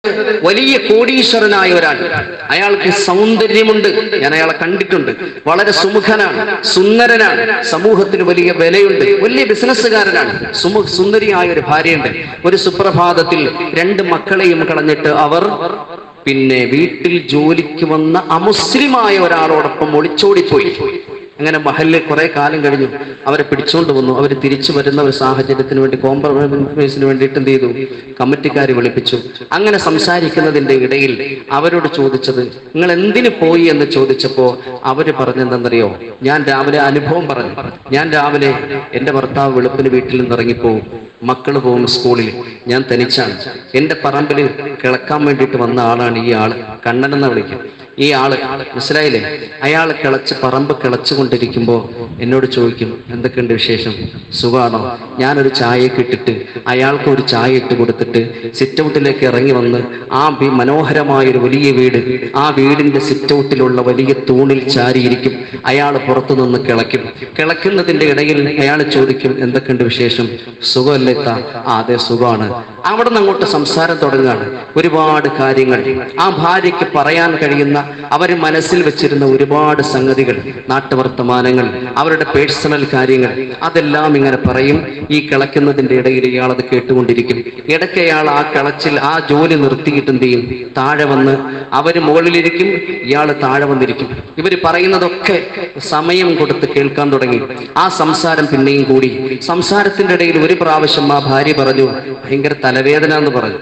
വലിയ കോടീശ്വരനായ ഒരാൾ അയാൾക്ക് സൗന്ദര്യമുണ്ട് ഞാൻ അയാളെ കണ്ടിട്ടുണ്ട് വളരെ സുമുഖനാണ് സുന്ദരനാണ് സമൂഹത്തിന് വലിയ വിലയുണ്ട് വലിയ ബിസിനസ്സുകാരനാണ് സുമു സുന്ദരിയായ ഒരു ഭാര്യയുണ്ട് ഒരു സുപ്രഭാതത്തിൽ രണ്ട് മക്കളെയും കളഞ്ഞിട്ട് അവർ പിന്നെ വീട്ടിൽ ജോലിക്ക് വന്ന അമുസ്ലിമായ ഒരാളോടൊപ്പം ഒളിച്ചോടിപ്പോയി അങ്ങനെ മഹലിൽ കുറെ കാലം കഴിഞ്ഞു അവരെ പിടിച്ചോണ്ട് വന്നു അവർ തിരിച്ചു വരുന്ന ഒരു സാഹചര്യത്തിന് വേണ്ടി കോംപ്രമൈസിന് വേണ്ടിയിട്ട് എന്ത് ചെയ്തു കമ്മിറ്റിക്കാർ വിളിപ്പിച്ചു അങ്ങനെ സംസാരിക്കുന്നതിന്റെ ഇടയിൽ അവരോട് ചോദിച്ചത് നിങ്ങൾ എന്തിനു പോയി എന്ന് ചോദിച്ചപ്പോ അവര് പറഞ്ഞെന്തെന്നറിയോ ഞാൻ രാവിലെ അനുഭവം പറഞ്ഞു ഞാൻ രാവിലെ എന്റെ ഭർത്താവ് വെളുപ്പിന് വീട്ടിൽ നിന്ന് ഇറങ്ങിപ്പോവും മക്കള് പോകും സ്കൂളിൽ ഞാൻ തനിച്ചാണ് എന്റെ പറമ്പിൽ കിളക്കാൻ വേണ്ടിയിട്ട് വന്ന ആളാണ് ഈ ആള് കണ്ണൻ എന്ന് വിളിക്കും ഈ ആള് മനസ്സിലായില്ലേ അയാൾ കിളച്ച് പറമ്പ് കിളച്ചുകൊണ്ടിരിക്കുമ്പോ എന്നോട് ചോദിക്കും എന്തൊക്കെയുണ്ട് വിശേഷം സുഖാണോ ഞാനൊരു ചായയൊക്കെ ഇട്ടിട്ട് അയാൾക്ക് ഒരു ചായ ഇട്ട് കൊടുത്തിട്ട് സിറ്റ് ഔട്ടിലേക്ക് ഇറങ്ങി വന്ന് ആ വി- മനോഹരമായ ഒരു വലിയ വീട് ആ വീടിന്റെ സിറ്റ് ഔട്ടിലുള്ള വലിയ തൂണിൽ ചാരിയിരിക്കും അയാൾ പുറത്തു നിന്ന് കിളയ്ക്കും കിളയ്ക്കുന്നതിന്റെ ഇടയിൽ അയാൾ ചോദിക്കും എന്തൊക്കെയുണ്ട് വിശേഷം സുഖമല്ലേ താ ആ അതെ സുഖമാണ് അവിടെ നിന്ന് അങ്ങോട്ട് സംസാരം തുടങ്ങുകയാണ് ഒരുപാട് കാര്യങ്ങൾ ആ ഭാര്യയ്ക്ക് പറയാൻ കഴിയുന്ന അവർ മനസ്സിൽ വെച്ചിരുന്ന ഒരുപാട് സംഗതികൾ നാട്ടുവർത്തമാനങ്ങൾ അവരുടെ പേഴ്സണൽ കാര്യങ്ങൾ അതെല്ലാം ഇങ്ങനെ പറയും ഈ കിളയ്ക്കുന്നതിന്റെ ഇടയിൽ ഇയാൾ അത് കേട്ടുകൊണ്ടിരിക്കും ഇടയ്ക്ക് അയാൾ ആ കിളച്ചിൽ ആ ജോലി നിർത്തിയിട്ട് എന്ത് ചെയ്യും താഴെ വന്ന് അവര് മുകളിലിരിക്കും ഇയാൾ താഴെ വന്നിരിക്കും ഇവര് പറയുന്നതൊക്കെ സമയം കൊടുത്ത് കേൾക്കാൻ തുടങ്ങി ആ സംസാരം പിന്നെയും കൂടി സംസാരത്തിന്റെ ഇടയിൽ ഒരു പ്രാവശ്യം ആ ഭാര്യ പറഞ്ഞു ഭയങ്കര തലവേദന എന്ന് പറഞ്ഞു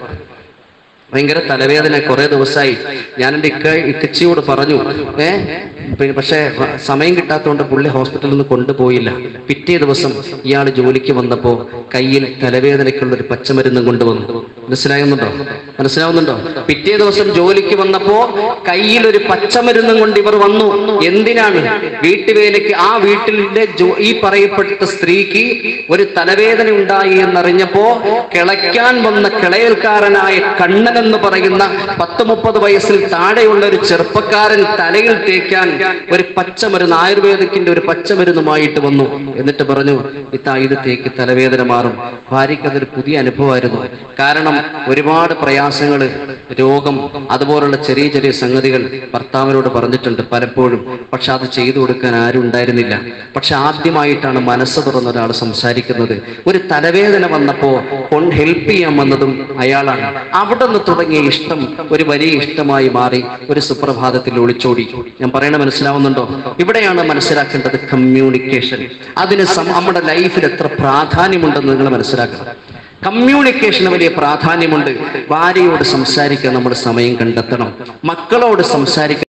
ഭയങ്കര തലവേദന കുറെ ദിവസമായി ഞാൻ എൻ്റെ ഇക്ക ഇക്കച്ചിയോട് പറഞ്ഞു ഏ പിന്നെ പക്ഷേ സമയം കിട്ടാത്തതുകൊണ്ട് പുള്ളി ഹോസ്പിറ്റലിൽ നിന്ന് കൊണ്ടുപോയില്ല പിറ്റേ ദിവസം ഇയാൾ ജോലിക്ക് വന്നപ്പോ കയ്യിൽ തലവേദനയ്ക്കുള്ള ഒരു പച്ചമരുന്നും കൊണ്ടുവന്നു മനസ്സിലാകുന്നുണ്ടോ മനസ്സിലാവുന്നുണ്ടോ പിറ്റേ ദിവസം ജോലിക്ക് വന്നപ്പോ കയ്യിൽ ഒരു പച്ചമരുന്നും കൊണ്ട് ഇവർ വന്നു എന്തിനാണ് വീട്ടുവേലയ്ക്ക് ആ വീട്ടിലെ ജോ- ഈ പറയപ്പെട്ട സ്ത്രീക്ക് ഒരു തലവേദന ഉണ്ടായി എന്നറിഞ്ഞപ്പോ കിളയ്ക്കാൻ വന്ന കിളയൽക്കാരനായ കണ്ണൻ എന്ന് പറയുന്ന പത്ത് മുപ്പത് വയസ്സിൽ താഴെയുള്ള ഒരു ചെറുപ്പക്കാരൻ തലയിൽ തേക്കാൻ ഒരു പച്ചമരുന്ന് ആയുർവേദിക്കിന്റെ ഒരു പച്ചമരുന്നുമായിട്ട് വന്നു എന്നിട്ട് പറഞ്ഞു ഇത്താ ഇത് തേക്ക് തലവേദന മാറും ഭാര്യയ്ക്ക് അതൊരു പുതിയ അനുഭവമായിരുന്നു കാരണം ഒരുപാട് പ്രയാസങ്ങള് രോഗം അതുപോലുള്ള ചെറിയ ചെറിയ സംഗതികൾ ഭർത്താവിനോട് പറഞ്ഞിട്ടുണ്ട് പലപ്പോഴും പക്ഷെ അത് ചെയ്തു കൊടുക്കാൻ ആരും ഉണ്ടായിരുന്നില്ല പക്ഷെ ആദ്യമായിട്ടാണ് മനസ്സ് തുറന്ന ഒരാൾ സംസാരിക്കുന്നത് ഒരു തലവേദന വന്നപ്പോ കൊണ്ട് ഹെൽപ്പ് ചെയ്യാൻ വന്നതും അയാളാണ് അവിടെ നിന്ന് തുടങ്ങിയ ഇഷ്ടം ഒരു വലിയ ഇഷ്ടമായി മാറി ഒരു സുപ്രഭാതത്തിൽ ഒളിച്ചോടി ഞാൻ പറയണ മനസ്സിലാവുന്നുണ്ടോ ഇവിടെയാണ് മനസ്സിലാക്കേണ്ടത് കമ്മ്യൂണിക്കേഷൻ അതിന് സം- നമ്മുടെ ലൈഫിൽ എത്ര പ്രാധാന്യമുണ്ടെന്ന് നിങ്ങൾ മനസ്സിലാക്കണം കമ്മ്യൂണിക്കേഷന് വലിയ പ്രാധാന്യമുണ്ട് ഭാര്യയോട് സംസാരിക്കാൻ നമ്മൾ സമയം കണ്ടെത്തണം മക്കളോട് സംസാരിക്കാൻ